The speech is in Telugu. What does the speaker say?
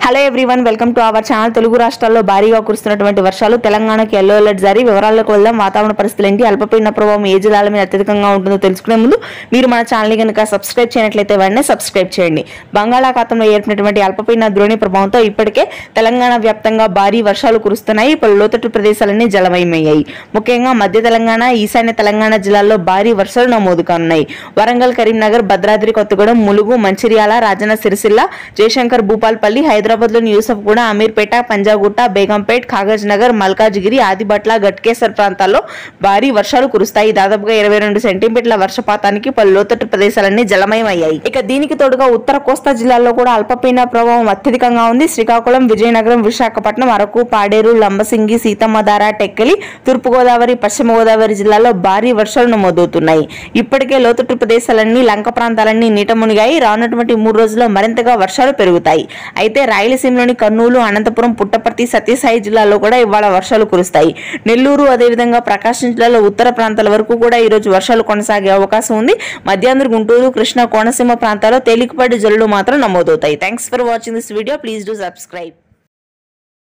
hello everyone welcome to our channel Telugu రాష్ట్రాల్లో భారీగా కురుస్తున్నటువంటి వర్షాలు తెలంగాణకి ఎల్లో అలర్ట్ జారీ వివరాల్లోకి వెళ్దాం వాతావరణ పరిస్థితులు ఏంటి అల్పపీడన ప్రభావం ఏ జిల్లాల మీద అత్యధికంగా ఉంటుందో తెలుసుకునే ముందు మీరు మన ఛానల్ కనుక సబ్స్క్రైబ్ చేయనట్లయితే వెంటనే సబ్స్క్రైబ్ చేయండి బంగాళాఖాతంలో ఏర్పడినటువంటి అల్పపీడన ద్రోణి ప్రభావంతో ఇప్పటికే తెలంగాణ వ్యాప్తంగా భారీ వర్షాలు కురుస్తున్నాయి పలు లోతట్టు ప్రదేశాలన్నీ జలమయమయ్యాయి ముఖ్యంగా మధ్య తెలంగాణ ఈశాన్య తెలంగాణ జిల్లాల్లో భారీ వర్షాలు నమోదు కానున్నాయి వరంగల్ కరీంనగర్ భద్రాద్రి కొత్తగూడెం ములుగు మంచిర్యాల రాజన్న సిరిసిల్ల జయశంకర్ భూపాల్పల్లి హైదరాబాద్ లోని యూసఫ్గూడ అమీర్పేట పంజాగుట్ట బేగంపేట్ కాగజ్ నగర్ మల్కాజ్గిరి ఆదిబట్ల గట్కేసర్ ప్రాంతాల్లో భారీ వర్షాలు కురుస్తాయి దాదాపుగా ఇరవై రెండు సెంటీమీటర్ల వర్షపాతానికి పలు లోతట్టు ప్రదేశాలన్నీ జలమయమయ్యాయి ఇక దీనికి తోడుగా ఉత్తర కోస్తా జిల్లాల్లో కూడా అల్పపీడన ప్రభావం అత్యధికంగా ఉంది శ్రీకాకుళం విజయనగరం విశాఖపట్నం అరకు పాడేరు లంబసింగి సీతమ్మధార టెక్కలి తూర్పుగోదావరి పశ్చిమ గోదావరి జిల్లాల్లో భారీ వర్షాలు నమోదవుతున్నాయి ఇప్పటికే లోతట్టు ప్రదేశాలన్నీ లంక ప్రాంతాలన్నీ నీట మునిగాయి రానున్నటువంటి మూడు రోజుల్లో మరింతగా వర్షాలు పెరుగుతాయి అయితే రాయలసీమలోని కర్నూలు అనంతపురం పుట్టపర్తి సత్యసాయి జిల్లాలో కూడా ఇవాళ వర్షాలు కురుస్తాయి నెల్లూరు అదేవిధంగా ప్రకాశం జిల్లాలో ఉత్తర ప్రాంతాల వరకు కూడా ఈ రోజు వర్షాలు కొనసాగే అవకాశం ఉంది మధ్యాంధ్ర గుంటూరు కృష్ణా కోనసీమ ప్రాంతాల్లో తేలికపాటి జల్లులు మాత్రం నమోదవుతాయి thanks for watching this video please do subscribe